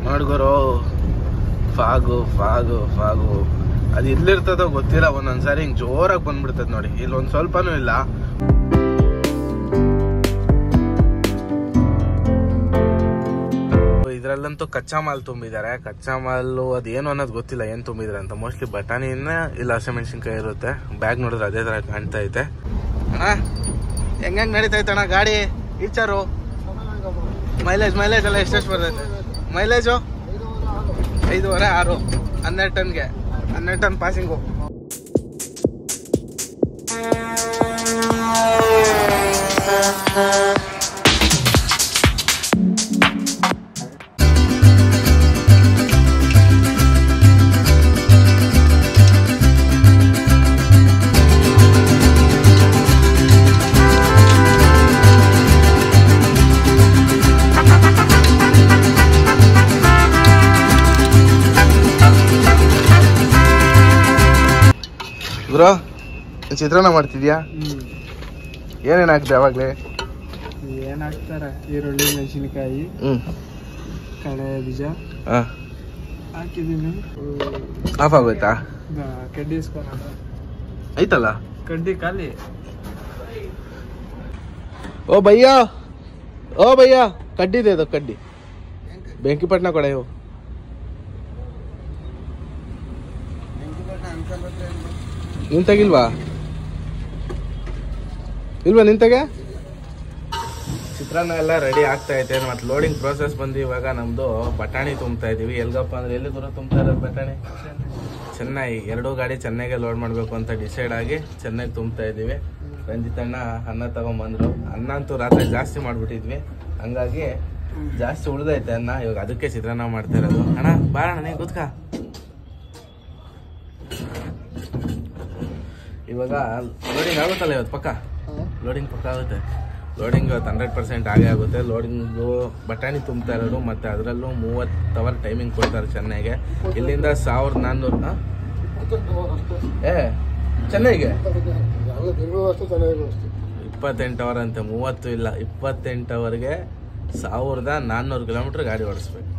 ನೋಡ್ಗುರು fog fog fog ಅದು ಎಲ್ಲಿರ್ತದೋ ಗೊತ್ತಿಲ್ಲ ಒಂದೊಂದ್ಸಾರಿ ಹಿಂಗ್ ಜೋರಾಗಿ ಬಂದ್ಬಿಡ್ತದೆ ನೋಡಿ ಇಲ್ಲಿ ಒಂದ್ ಸ್ವಲ್ಪನೂ ಇಲ್ಲ ಇದ್ರಲ್ಲಂತೂ ಕಚ್ಚಾ ಮಾಲ್ ತುಂಬಿದ್ದಾರೆ ಕಚ್ಚಾ ಮಾಲು ಅದೇನು ಅನ್ನೋದು ಗೊತ್ತಿಲ್ಲ ಏನ್ ತುಂಬಿದ್ರೆ ಅಂತ ಮೋಸ್ಟ್ಲಿ ಬಟಾಣಿನ ಇಲ್ಲ ಹಸಿಮೆಣಸಿನ್ಕಾಯಿ ಇರುತ್ತೆ ಬ್ಯಾಗ್ ನೋಡಿದ್ರೆ ಅದೇ ತರ ಕಾಣ್ತಾ ಐತೆ ಅಣ್ಣ ಹೆಂಗ್ ಹೆಂಗ್ ನಡೀತಾ ಐತೆ ಅಣ್ಣ ಗಾಡಿ ಈಚಾರು ಮೈಲೇಜ್ ಮೈಲೇಜ್ ಎಲ್ಲ ಎಷ್ಟೆಷ್ಟು ಬರ್ತೈತೆ ಮೈಲೇಜು ಐದೂವರೆ ಆರು ಹನ್ನೆರಡು ಟನ್ಗೆ ಹನ್ನೆರಡು ಟನ್ ಪಾಸಿಂಗು ಗುರು ಚಿತ್ರಾನ್ನ ಮಾಡ್ತಿದ್ಯಾ ಏನೇನು ಹಾಕ್ದೆ ಅವಾಗ್ಲೇ ಏನ್ ಹಾಕ್ತಾರ ಈರುಳ್ಳಿ ಮೆಣಸಿನಕಾಯಿ ಹ್ಮ್ ಕಳೆ ಬೀಜ ಹಾ ಹಾಕಿದೀನಿ ಆಫ್ ಆಗೋಯ್ತಾ ಕಡ್ಡಿ ಇಸ್ಕೊಳ ಐತಲ್ಲ ಕಡ್ಡಿ ಖಾಲಿ ಓ ಭಯ್ಯ ಓ ಭಯ್ಯ ಕಡ್ಡಿದೆ ಅದು ಕಡ್ಡಿ ಬೆಂಕಿ ಪಟ್ನ ಕೊಡೆ ಇವು ನಿಂತಾಗಿಲ್ವಾ ಇಲ್ವಾ ನಿಂತಾಗೆ ಚಿತ್ರಾನ್ನ ಎಲ್ಲ ರೆಡಿ ಆಗ್ತಾ ಐತೆ ಮತ್ತೆ ಲೋಡಿಂಗ್ ಪ್ರೋಸೆಸ್ ಬಂದು ಇವಾಗ ನಮ್ದು ಬಟಾಣಿ ತುಂಬ್ತಾ ಇದೀವಿ ಎಲ್ಗಪ್ಪ ಅಂದ್ರೆ ಎಲ್ಲಿ ದೂರ ತುಂಬ್ತಾ ಇರೋದು ಬಟಾಣಿ ಚೆನ್ನೈ ಎರಡೂ ಗಾಡಿ ಚೆನ್ನೈಗೆ ಲೋಡ್ ಮಾಡಬೇಕು ಅಂತ ಡಿಸೈಡ್ ಆಗಿ ಚೆನ್ನೈಗೆ ತುಂಬ್ತಾ ಇದೀವಿ ರಂಜಿತಣ್ಣ ಅನ್ನ ತಗೊಂಬಂದ್ರು ಅನ್ನ ಅಂತೂ ರಾತ್ರಿ ಜಾಸ್ತಿ ಮಾಡ್ಬಿಟ್ಟಿದ್ವಿ ಹಂಗಾಗಿ ಜಾಸ್ತಿ ಉಳ್ದೈತೆ ಅನ್ನ ಇವಾಗ ಅದಕ್ಕೆ ಚಿತ್ರಾನ್ನ ಮಾಡ್ತಾ ಇರೋದು ಅಣ್ಣ ಬಾರಣ್ಣ ನೀ ಕೂತ್ಕ ಇವಾಗ ಲೋಡಿಂಗ್ ಆಗುತ್ತಲ್ಲ ಇವತ್ತು ಪಕ್ಕ ಲೋಡಿಂಗ್ ಪಕ್ಕ ಆಗುತ್ತೆ ಲೋಡಿಂಗ್ ಇವತ್ತು ಹಂಡ್ರೆಡ್ ಪರ್ಸೆಂಟ್ ಆಗೇ ಆಗುತ್ತೆ ಲೋಡಿಂಗು ಬಟಾಣಿ ತುಂಬ್ತಾ ಇರೋರು ಮತ್ತು ಅದರಲ್ಲೂ ಮೂವತ್ತು ಅವರ್ ಟೈಮಿಂಗ್ ಕೊಡ್ತಾರೆ ಚೆನ್ನೈಗೆ ಇಲ್ಲಿಂದ ಸಾವಿರದ ನಾನ್ನೂರು ಆ? ಏ ಚೆನ್ನೈಗೆ ಇಪ್ಪತ್ತೆಂಟು ಅವರ್ ಅಂತೆ ಮೂವತ್ತು ಇಲ್ಲ ಇಪ್ಪತ್ತೆಂಟು ಅವರ್ಗೆ ಸಾವಿರದ ನಾನ್ನೂರು ಕಿಲೋಮೀಟ್ರ್ ಗಾಡಿ ಓಡಿಸ್ಬೇಕು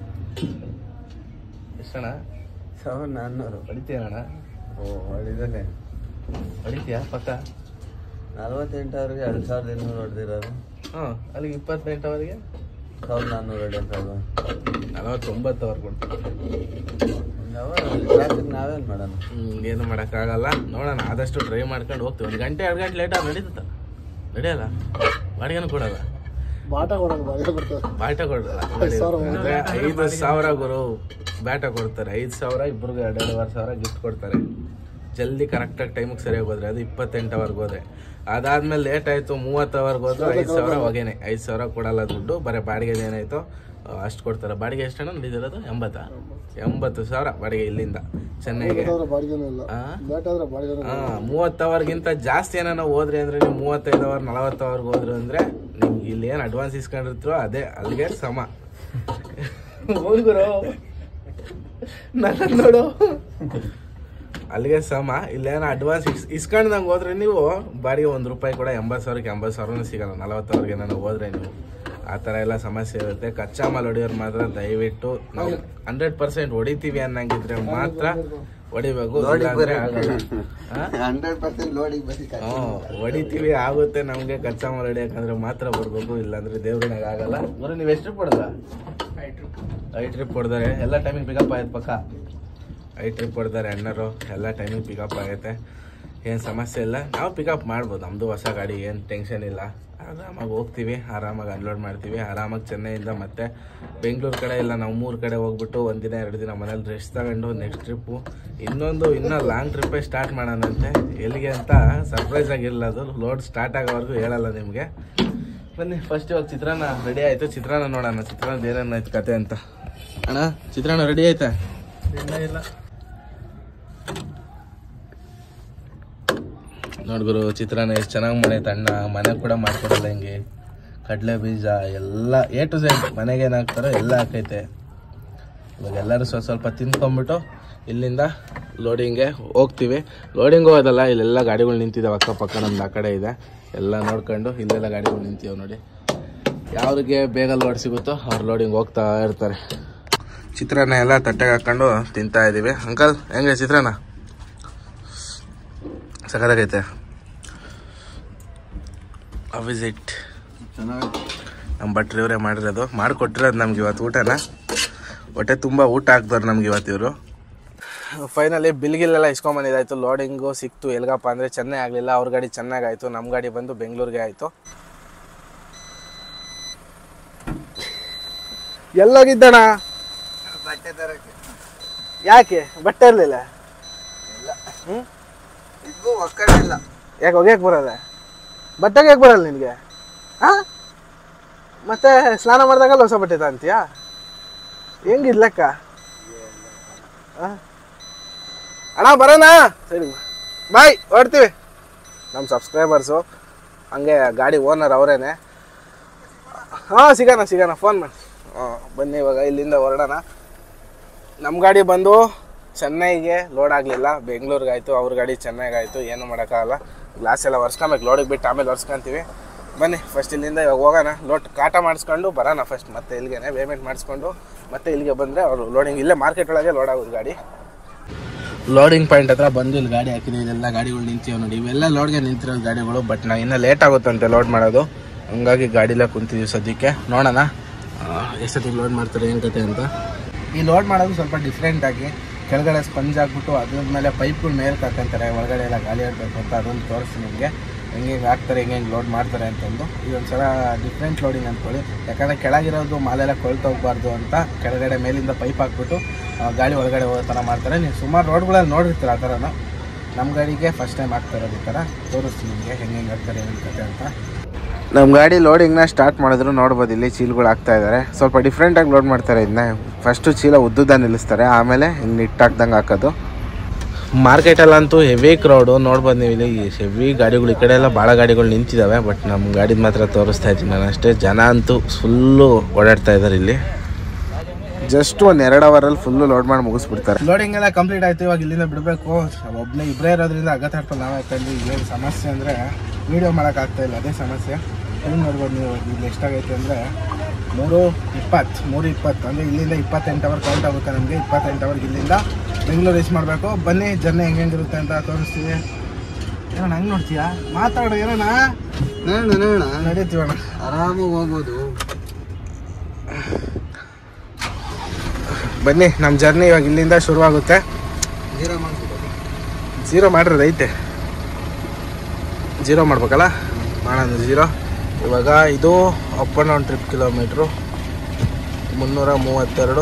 ಎಷ್ಟಣ್ಣ ಸಾವಿರದ ನಾನ್ನೂರು ಹೊಡಿತೀಯಣ್ಣ ಓ ಹೊಡಿದಲೆ ಹೊಡಿತೀಯಾ ಪಕ್ಕ ನಲವತ್ತೆಂಟವ್ರಿಗೆ ಎರಡು ಸಾವಿರದ ಇನ್ನೂರು ಹೊಡೆದಿರೋದು ಹಾಂ ಅಲ್ಲಿಗೆ ಇಪ್ಪತ್ತೆಂಟು ಅವರಿಗೆ ಸಾವಿರದ ನಾನ್ನೂರು ಹೊಡೆಯೋದು ನಲವತ್ತೊಂಬತ್ತು ಅವರ್ ಕೊಡ್ತೀವಿ ಟ್ರಾಫಿಕ್ ನಾವೇನು ಮಾಡೋಣ ಹ್ಮ್, ಏನು ಮಾಡೋಕ್ಕಾಗಲ್ಲ ನೋಡೋಣ ಆದಷ್ಟು ಟ್ರೈ ಮಾಡ್ಕೊಂಡು ಹೋಗ್ತೀವಿ ಒಂದು ಗಂಟೆ ಎರಡು ಗಂಟೆ ಲೇಟಾಗಿ ನಡೀತದ ನಡೆಯಲ್ಲ ಬಾಡಿಗೆನೂ ಕೊಡಲ್ಲ ಬಾಟ ಕೊಡೋದು ಬಾಡಿಗೆ ಬರ್ತದೆ ಬಾಟ ಕೊಡಲ್ಲ ಅಂದ್ರೆ ಐದು ಸಾವಿರ ಗುರು ಬ್ಯಾಟ ಕೊಡ್ತಾರೆ ಐದು ಸಾವಿರ ಇಬ್ಬರಿಗೆ ಎರಡೆರಡುವರೆ ಸಾವಿರ ಗಿಫ್ಟ್ ಕೊಡ್ತಾರೆ ಜಲ್ದಿ ಕರೆಕ್ಟಾಗಿ ಟೈಮಿಗೆ ಸರಿಯಾಗಿ ಹೋದ್ರೆ ಅದು ಇಪ್ಪತ್ತೆಂಟು ಅವರ್ಗೆ ಹೋದ್ರೆ ಅದಾದ್ಮೇಲೆ ಲೇಟ್ ಆಯಿತು ಮೂವತ್ತು ಅವರ್ಗೆ ಹೋದ್ರೆ ಐದು ಸಾವಿರ ಹೊಗೆನೆ ಐದು ಸಾವಿರ ಕೊಡಲ್ಲ ದುಡ್ಡು ಬರೀ ಬಾಡಿಗೆ ಏನಾಯ್ತು ಅಷ್ಟು ಕೊಡ್ತಾರೆ ಬಾಡಿಗೆ ಎಷ್ಟಣ್ಣ ನಡೀತಿರೋದು ಎಂಬತ್ತಾ ಎಂಬತ್ತು ಸಾವಿರ ಬಾಡಿಗೆ ಇಲ್ಲಿಂದ ಚೆನ್ನೈಗೆ ಆ? ಆ, ಮೂವತ್ತು ಅವರ್ಗಿಂತ ಜಾಸ್ತಿ ಏನಾನ ಹೋದ್ರಿ ಅಂದ್ರೆ ನೀವು ಮೂವತ್ತೈದು ಅವರ್ ನಲವತ್ತು ಅವರ್ಗೆ ಹೋದ್ರಿ ಅಂದ್ರೆ ನಿಮ್ಗೆ ಇಲ್ಲಿ ಏನು ಅಡ್ವಾನ್ಸ್ ಇಸ್ಕೊಂಡಿರ್ತೀರೋ ಅದೇ ಅಲ್ಲಿಗೆ ಸಮ ಹೋಗ್ಗುರು ನನ್ನ ನೋಡು ಅಲ್ಲಿಗೆ ಸಮ ಇಲ್ಲೇನೋ ಅಡ್ವಾನ್ಸ್ ಇಸ್ ಇಸ್ಕೊಂಡ್ದಂಗೆ ಹೋದ್ರೆ ನೀವು ಬಾಡಿಗೆ ಒಂದು ರೂಪಾಯಿ ಕೂಡ ಎಂಬತ್ತು ಸಾವಿರಕ್ಕೆ ಎಂಬತ್ತು ಸಾವಿರನೂ ಸಿಗಲ್ಲ ನಲವತ್ತು ಅವ್ರಿಗೆ ನಾನು ಹೋದ್ರೆ ನೀವು ಆ ಥರ ಎಲ್ಲ ಸಮಸ್ಯೆ ಇರುತ್ತೆ ಕಚ್ಚಾ ಮಾಲ್ ಹೊಡಿಯೋರು ಮಾತ್ರ ದಯವಿಟ್ಟು ನಾವು ಹಂಡ್ರೆಡ್ ಪರ್ಸೆಂಟ್ ಹೊಡಿತೀವಿ ಅನ್ನಂಗಿದ್ರೆ ಮಾತ್ರ ಹೊಡಿಬೇಕು ಇಲ್ಲಾಂದ್ರೆ ಆಗಲ್ಲ ಆ? ಹಂಡ್ರೆಡ್ ಪರ್ಸೆಂಟ್ ಲೋಡಿಗೆ ಬರೀ ಹ್ಮ್ ಹೊಡಿತೀವಿ ಆಗುತ್ತೆ ನಮ್ಗೆ ಕಚ್ಚಾ ಮಾಲ್ ಹೊಡಿಯಕಂದ್ರೆ ಮಾತ್ರ ಬರ್ಬೇಕು ಇಲ್ಲಾಂದ್ರೆ ದೇವ್ರಿನಾಗ ಆಗಲ್ಲ ಬರೋ ನೀವು ಎಷ್ಟು ಟ್ರಿಪ್ ಹೊಡೆದ ಐ ಟ್ರಿಪ್ ಹೊಡೆದಾರೆ ಎಲ್ಲ ಟೈಮಿಂಗ್ ಪಿಕಪ್ ಆಯ್ತು ಪಕ್ಕ ಐ ಟ್ರಿಪ್ ಹೊಡೆದಾರೆ ಅಣ್ಣರು ಎಲ್ಲ ಟೈಮಿಂಗ್ ಪಿಕಪ್ ಆಗೈತೆ ಏನು ಸಮಸ್ಯೆ ಇಲ್ಲ ನಾವು ಪಿಕಪ್ ಮಾಡ್ಬೋದು ನಮ್ಮದು ಹೊಸ ಗಾಡಿ ಏನು ಟೆನ್ಷನ್ ಇಲ್ಲ ಆರಾಮಾಗಿ ಹೋಗ್ತೀವಿ ಆರಾಮಾಗಿ ಅನ್ಲೋಡ್ ಮಾಡ್ತೀವಿ ಆರಾಮಾಗಿ ಚೆನ್ನೈಯಿಂದ ಮತ್ತೆ ಬೆಂಗಳೂರು ಕಡೆ ಇಲ್ಲ ನಾವು ಮೂರು ಕಡೆ ಹೋಗ್ಬಿಟ್ಟು ಒಂದಿನ ಎರಡು ದಿನ ಮನೇಲಿ ರೆಸ್ಟ್ ತಗೊಂಡು ನೆಕ್ಸ್ಟ್ ಟ್ರಿಪ್ಪು ಇನ್ನೊಂದು ಇನ್ನೂ ಲಾಂಗ್ ಟ್ರಿಪ್ಪೇ ಸ್ಟಾರ್ಟ್ ಮಾಡೋಣಂತೆ ಎಲ್ಲಿಗೆ ಅಂತ ಸರ್ಪ್ರೈಸ್ ಆಗಿರಲ್ಲ ಅದು ಲೋಡ್ ಸ್ಟಾರ್ಟ್ ಆಗೋವರೆಗೂ ಹೇಳಲ್ಲ ನಿಮಗೆ ಬನ್ನಿ ಫಸ್ಟ್ ಇವಾಗ ಚಿತ್ರಾನ್ನ ರೆಡಿ ಆಯಿತು ಚಿತ್ರಾನ್ನ ನೋಡೋಣ ಚಿತ್ರಾನ್ನದ ಏನೇನಾಯ್ತು ಕತೆ ಅಂತ ಅಣ್ಣ ಚಿತ್ರಾನ್ನ ರೆಡಿ ಆಯ್ತಾ ಇಲ್ಲ ಇಲ್ಲ ನೋಡ್ಗುರು ಚಿತ್ರಾನ್ನ ಎಷ್ಟು ಚೆನ್ನಾಗಿ ಮಾಡೈತೆ ಅಣ್ಣ ಮನೆ ಕೂಡ ಮಾಡ್ಕೊಡಲ್ಲ ಹಿಂಗೆ ಕಡಲೆ ಬೀಜ ಎಲ್ಲ ಎ ಟು ಝೆಡ್ ಮನೆಗೆ ಏನು ಹಾಕ್ತಾರೋ ಎಲ್ಲ ಹಾಕೈತೆ ಇವಾಗ ಎಲ್ಲರೂ ಸ್ವಲ್ಪ ಸ್ವಲ್ಪ ತಿನ್ಕೊಂಬಿಟ್ಟು ಇಲ್ಲಿಂದ ಲೋಡಿಂಗ್ಗೆ ಹೋಗ್ತೀವಿ ಲೋಡಿಂಗ್ ಹೋಗೋದಲ್ಲ ಇಲ್ಲೆಲ್ಲ ಗಾಡಿಗಳು ನಿಂತಿದ್ದಾವೆ ಅಕ್ಕಪಕ್ಕ ನಮ್ದು ಆ ಕಡೆ ಇದೆ ಎಲ್ಲ ನೋಡ್ಕೊಂಡು ಇಲ್ಲೆಲ್ಲ ಗಾಡಿಗಳು ನಿಂತಿವೆ ನೋಡಿ ಯಾವ್ರಿಗೆ ಬೇಗ ಲೋಡ್ ಸಿಗುತ್ತೋ ಅವ್ರು ಲೋಡಿಂಗ್ ಹೋಗ್ತಾ ಇರ್ತಾರೆ ಚಿತ್ರಾನ್ನ ಎಲ್ಲ ತಟ್ಟೆಗೆ ಹಾಕೊಂಡು ತಿಂತಾ ಇದ್ದೀವಿ ಅಂಕಲ್ ಹೆಂಗೆ ಚಿತ್ರಾನ್ನ ಸಖತ್ತಾಗೈತೆ ವಿಸಿಟ್ ಚೆನ್ನಾಗಿ ನಮ್ಮ ಭಟ್ರು ಇವರೇ ಮಾಡಿರೋದು ಮಾಡಿಕೊಟ್ಟಿರೋದು ನಮ್ಗೆ ಇವತ್ತು ಊಟನ ಹೊಟ್ಟೆ ತುಂಬ ಊಟ ಹಾಕ್ತಾರೆ ನಮ್ಗೆ ಇವತ್ತು ಇವರು ಫೈನಲಿ ಬಿಲ್ಗಿಲ್ಲೆಲ್ಲ ಇಸ್ಕೊಂಬಂದಿದ್ದಾಯ್ತು ಲೋಡಿಂಗು ಸಿಕ್ತು ಎಲ್ಗಪ್ಪ ಅಂದರೆ ಚೆನ್ನೈ ಆಗಲಿಲ್ಲ ಅವ್ರ ಗಾಡಿ ಚೆನ್ನಾಗಾಯಿತು ನಮ್ಮ ಗಾಡಿ ಬಂದು ಬೆಂಗಳೂರಿಗೆ ಆಯಿತು ಎಲ್ಲೋಗಿದ್ದಣ ಬಟ್ಟೆ ತರಕ್ಕೆ ಯಾಕೆ ಬಟ್ಟೆ ಇರಲಿಲ್ಲ ಹ್ಞೂ ಇದ್ಗೂ ಒಕ್ಕಡೆ ಇಲ್ಲ ಯಾಕೆ ಒಗ್ಯಕ್ಕೆ ಬರಲ್ಲ ಬಟ್ಟೆಗೆ ಯಾಕೆ ಬರಲ್ಲ ನಿನಗೆ ಹಾಂ ಮತ್ತೆ ಸ್ನಾನ ಮಾಡಿದಾಗಲ್ಲ ಹೊಸ ಬಟ್ಟೆ ಅಂತೀಯಾ ಹೆಂಗಿದ್ ಲೆಕ್ಕ ಆ? ಅಣ್ಣ ಬರೋಣ ಸರಿ ಬಾಯ್ ಹೊಡ್ತೀವಿ ನಮ್ಮ ಸಬ್ಸ್ಕ್ರೈಬರ್ಸು ಹಂಗೆ ಗಾಡಿ ಓನರ್ ಅವರೇನೆ ಹಾಂ ಸಿಗೋಣ ಸಿಗೋಣ ಫೋನ್ ಮಾಡಿ ಹಾಂ ಬನ್ನಿ ಇವಾಗ ಇಲ್ಲಿಂದ ಹೊರಡೋಣ ನಮ್ಮ ಗಾಡಿ ಬಂದು ಚೆನ್ನೈಗೆ ಲೋಡ್ ಆಗಲಿಲ್ಲ ಬೆಂಗಳೂರಿಗೆ ಆಯಿತು ಅವ್ರ ಗಾಡಿ ಚೆನ್ನೈಗಾಯಿತು ಏನು ಮಾಡೋಕ್ಕಾಗಲ್ಲ ಗ್ಲಾಸ್ ಎಲ್ಲ ಒರ್ಸ್ಕೊಬೇಕು ಲೋಡಿಗೆ ಬಿಟ್ಟು ಆಮೇಲೆ ಒರ್ಸ್ಕೊಂತೀವಿ ಬನ್ನಿ ಫಸ್ಟ್ ಇಲ್ಲಿಂದ ಇವಾಗ ಹೋಗೋಣ ಲೋಡ್ ಕಾಟ ಮಾಡಿಸ್ಕೊಂಡು ಬರೋಣ ಫಸ್ಟ್ ಮತ್ತೆ ಇಲ್ಲಿಗೆ ಪೇಮೆಂಟ್ ಮಾಡಿಸ್ಕೊಂಡು ಮತ್ತೆ ಇಲ್ಲಿಗೆ ಬಂದರೆ ಅವರು ಲೋಡಿಂಗ್ ಇಲ್ಲೇ ಮಾರ್ಕೆಟ್ ಒಳಗೆ ಲೋಡ್ ಆಗೋದು ಗಾಡಿ ಲೋಡಿಂಗ್ ಪಾಯಿಂಟ್ ಹತ್ರ ಬಂದು ಇಲ್ಲಿ ಗಾಡಿ ಹಾಕಿದೆ ಇದೆಲ್ಲ ಗಾಡಿಗಳು ನಿಂತಿವೆ ನೋಡಿ ಇವೆಲ್ಲ ಲೋಡ್ಗೆ ನಿಂತಿರೋದು ಗಾಡಿಗಳು ಬಟ್ ನಾ ಇನ್ನೂ ಲೇಟ್ ಆಗುತ್ತಂತೆ ಲೋಡ್ ಮಾಡೋದು ಹಂಗಾಗಿ ಗಾಡಿಲೇ ಕುಂತಿದ್ದೀವಿ ಸದ್ಯಕ್ಕೆ ನೋಡೋಣ ಎಷ್ಟೊತ್ತಿಗೆ ಲೋಡ್ ಮಾಡ್ತಾರೆ ಏನು ಕತೆ ಅಂತ ಈ ಲೋಡ್ ಮಾಡೋದು ಸ್ವಲ್ಪ ಡಿಫ್ರೆಂಟ್ ಆಗಿ ಕೆಳಗಡೆ ಸ್ಪಂಜ್ ಹಾಕ್ಬಿಟ್ಟು ಅದ್ರ ಮೇಲೆ ಪೈಪ್ಗಳು ಮೇಲೆ ಹಾಕೊಂತಾರೆ ಒಳಗಡೆ ಎಲ್ಲ ಗಾಳಿ ಆಡಬೇಕು ಅಂತ ಅದೊಂದು ತೋರಿಸ್ತೀನಿ ನಿಮಗೆ ಹೆಂಗೆ ಹೆಂಗೆ ಹಾಕ್ತಾರೆ ಹೆಂಗೆ ಹೆಂಗೆ ಲೋಡ್ ಮಾಡ್ತಾರೆ ಅಂತಂದು ಇದೊಂದ್ಸಲ ಡಿಫ್ರೆಂಟ್ ಲೋಡಿಂಗ್ ಅಂದ್ಕೊಳ್ಳಿ ಯಾಕಂದರೆ ಕೆಳಗಿರೋದು ಮಾಲೆಲ್ಲ ಕೊಳ್ತೋಗ್ಬಾರ್ದು ಅಂತ ಕೆಳಗಡೆ ಮೇಲಿಂದ ಪೈಪ್ ಹಾಕ್ಬಿಟ್ಟು ಆ, ಗಾಡಿ ಒಳಗಡೆ ಹೋಗೋ ಥರ ಮಾಡ್ತಾರೆ ನೀವು ಸುಮಾರು ರೋಡ್ಗಳಲ್ಲಿ ನೋಡಿರ್ತೀರ ಆ ಥರನೂ ನಮ್ಮ ಗಾಡಿಗೆ ಫಸ್ಟ್ ಟೈಮ್ ಆಗ್ತಾ ಇರೋದು ಈ ಥರ ತೋರಿಸ್ತೀನಿ ನಿಮಗೆ ಹೆಂಗೆ ಹೆಂಗೆ ಆಗ್ತಾರೆ ಏನು ಕತೆ ಅಂತ ನಮ್ಮ ಗಾಡಿ ಲೋಡಿಂಗ್ನ ಸ್ಟಾರ್ಟ್ ಮಾಡಿದ್ರು ನೋಡ್ಬೋದು ಇಲ್ಲಿ ಚೀಲಗಳು ಹಾಕ್ತಾ ಇದ್ದಾರೆ ಸ್ವಲ್ಪ ಡಿಫ್ರೆಂಟಾಗಿ ಲೋಡ್ ಮಾಡ್ತಾರೆ ಇದನ್ನ ಫಸ್ಟು ಚೀಲ ಉದ್ದುದ ನಿಲ್ಲಿಸ್ತಾರೆ ಆಮೇಲೆ ಹಿಂಗೆ ನಿಟ್ಟಾಕ್ದಂಗೆ ಹಾಕೋದು ಮಾರ್ಕೆಟಲ್ಲಂತೂ ಹೆವಿ ಕ್ರೌಡು ನೋಡ್ಬೋದು ನೀವು ಇಲ್ಲಿ ಹೆವಿ ಗಾಡಿಗಳು ಈ ಕಡೆ ಎಲ್ಲ ಭಾಳ ಗಾಡಿಗಳು ನಿಂತಿದ್ದಾವೆ ಬಟ್ ನಮ್ಮ ಗಾಡಿದ ಮಾತ್ರ ತೋರಿಸ್ತಾ ಇದ್ದೀನಿ ನಾನು ಅಷ್ಟೇ ಜನ ಅಂತೂ ಫುಲ್ಲು ಓಡಾಡ್ತಾ ಇದ್ದಾರೆ ಇಲ್ಲಿ ಜಸ್ಟ್ ಒಂದು ಎರಡು ಅವರಲ್ಲಿ ಫುಲ್ಲು ಲೋಡ್ ಮಾಡಿ ಮುಗಿಸ್ಬಿಡ್ತಾರೆ ಲೋಡಿಂಗ್ ಎಲ್ಲ ಕಂಪ್ಲೀಟ್ ಆಯ್ತು ಇವಾಗ ಇಲ್ಲಿಂದ ಬಿಡಬೇಕು ಒಬ್ಬನೇ ಇಬ್ಬರೇ ಇರೋದ್ರಿಂದ ಅಗತ್ಯ ನಾವೇ ಹಾಕೊಂಡು ಏನು ಸಮಸ್ಯೆ ಅಂದರೆ ವೀಡಿಯೋ ಮಾಡೋಕ್ಕಾಗ್ತಾ ಇಲ್ಲ ಅದೇ ಸಮಸ್ಯೆ ಹೆಂಗೆ ನೋಡ್ಬೋದು ನೀವು ಇಲ್ಲಿ ಎಷ್ಟಾಗೈತೆ ಅಂದರೆ ಮೂರು ಇಪ್ಪತ್ತು ಮೂರು ಇಪ್ಪತ್ತು ಅಂದರೆ ಇಲ್ಲಿಂದ ಇಪ್ಪತ್ತೆಂಟು ಅವರ್ ಕೌಂಟ್ ಆಗುತ್ತೆ ನಮಗೆ ಇಪ್ಪತ್ತೆಂಟು ಅವರ್ಗೆ ಇಲ್ಲಿಂದ ಬೆಂಗಳೂರು ರೀಚ್ ಮಾಡಬೇಕು ಬನ್ನಿ ಜರ್ನಿ ಹೆಂಗೆ ಹೆಂಗಿರುತ್ತೆ ಅಂತ ತೋರಿಸ್ತೀವಿ ಏನಣ್ಣ ಹಂಗೆ ನೋಡ್ತೀಯಾ ಮಾತಾಡು ಏನಣ್ಣ ನೋಡೋಣ ನೋಡೋಣ ನಡೀತೀವಣ್ಣ ಆರಾಮಾಗಿ ಹೋಗ್ಬೋದು ಬನ್ನಿ ನಮ್ಮ ಜರ್ನಿ ಇವಾಗ ಇಲ್ಲಿಂದ ಶುರುವಾಗುತ್ತೆ ಜೀರೋ ಮಾಡ್ಬೋದು ಜೀರೋ ಮಾಡಿರೋದು ಐತೆ ಜೀರೋ ಮಾಡ್ಬೇಕಲ್ಲ ಮಾಡೋಣ ಜೀರೋ ಇವಾಗ ಇದು up and down trip kilometre ಮುನ್ನೂರ ಮೂವತ್ತೆರಡು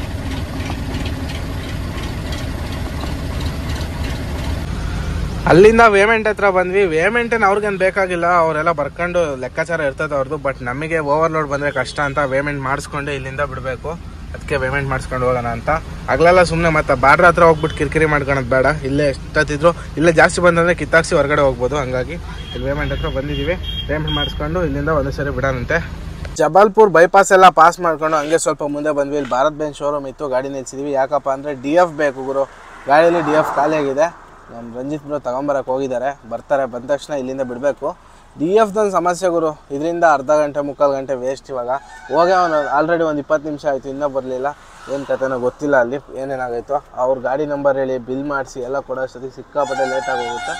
ಅಲ್ಲಿಂದ ವೇಮೆಂಟ್ ಹತ್ರ ಬಂದ್ವಿ ವೇಮೆಂಟ್ ಏನು ಅವ್ರಿಗೇನು ಬೇಕಾಗಿಲ್ಲ ಅವರೆಲ್ಲ ಬರ್ಕೊಂಡು ಲೆಕ್ಕಾಚಾರ ಇರ್ತದೆ ಅವ್ರದ್ದು ಬಟ್ ನಮಗೆ ಓವರ್ಲೋಡ್ ಬಂದರೆ ಕಷ್ಟ ಅಂತ ವೇಮೆಂಟ್ ಮಾಡಿಸ್ಕೊಂಡು ಇಲ್ಲಿಂದ ಬಿಡಬೇಕು ಅದಕ್ಕೆ ಪೇಮೆಂಟ್ ಮಾಡಿಸ್ಕೊಂಡು ಹೋಗೋಣ ಅಂತ ಆಗ್ಲೆಲ್ಲ ಸುಮ್ಮನೆ ಮತ್ತೆ ಬಾರ್ಡ್ರ್ ಹತ್ರ ಹೋಗ್ಬಿಟ್ಟು ಕಿರಿಕಿರಿ ಮಾಡ್ಕೊಳೋದು ಬೇಡ ಇಲ್ಲೇ ಎಷ್ಟೊತ್ತಿದ್ರು ಇಲ್ಲೇ ಜಾಸ್ತಿ ಬಂದಂದ್ರೆ ಕಿತ್ತಾಕ್ಸಿ ಹೊರಗಡೆ ಹೋಗ್ಬೋದು ಹಂಗಾಗಿ ಇಲ್ಲಿ ಪೇಮೆಂಟ್ ಹತ್ರ ಬಂದಿದ್ದೀವಿ ಪೇಮೆಂಟ್ ಮಾಡಿಸ್ಕೊಂಡು ಇಲ್ಲಿಂದ ಒಂದೇ ಸರಿ ಬಿಡೋಣಂತೆ ಜಬಲ್ಪುರ್ ಬೈಪಾಸ್ ಎಲ್ಲ ಪಾಸ್ ಮಾಡ್ಕೊಂಡು ಹಂಗೆ ಸ್ವಲ್ಪ ಮುಂದೆ ಬಂದ್ವಿ ಇಲ್ಲಿ ಭಾರತ್ ಬೆನ್ ಶೋರೂಮ್ ಇತ್ತು ಗಾಡಿ ನಿಲ್ಸಿದ್ವಿ ಯಾಕಪ್ಪ ಅಂದರೆ ಡಿ ಎಫ್ ಬೇಕು ಗುರು ಗಾಡಿಯಲ್ಲಿ ಡಿ ಎಫ್ ಖಾಲಿ ಆಗಿದೆ ನಮ್ಮ ರಂಜಿತ್ ಬ್ರೋ ತಗೊಂಬರಕ್ಕೆ ಹೋಗಿದ್ದಾರೆ ಬರ್ತಾರೆ ಬಂದ ತಕ್ಷಣ ಇಲ್ಲಿಂದ ಬಿಡಬೇಕು ಡಿ ಎಫ್ದೊಂದು ಸಮಸ್ಯೆ ಗುರು ಇದರಿಂದ ಅರ್ಧ ಗಂಟೆ ಮುಕ್ಕಾಲು ಗಂಟೆ ವೇಸ್ಟ್ ಇವಾಗ ಹೋಗೇ ಒಂದು ಆಲ್ರೆಡಿ ಒಂದು ಇಪ್ಪತ್ತು ನಿಮಿಷ ಆಯಿತು ಇನ್ನೂ ಬರಲಿಲ್ಲ ಏನು ಕತೆನೋ ಗೊತ್ತಿಲ್ಲ ಅಲ್ಲಿ ಏನೇನಾಗೈತೋ ಅವ್ರ ಗಾಡಿ ನಂಬರ್ ಹೇಳಿ ಬಿಲ್ ಮಾಡಿಸಿ ಎಲ್ಲ ಕೊಡೋ ಅಷ್ಟೊತ್ತಿಗೆ ಸಿಕ್ಕಾಪಟ್ಟೆ ಲೇಟಾಗಿ ಹೋಗುತ್ತೆ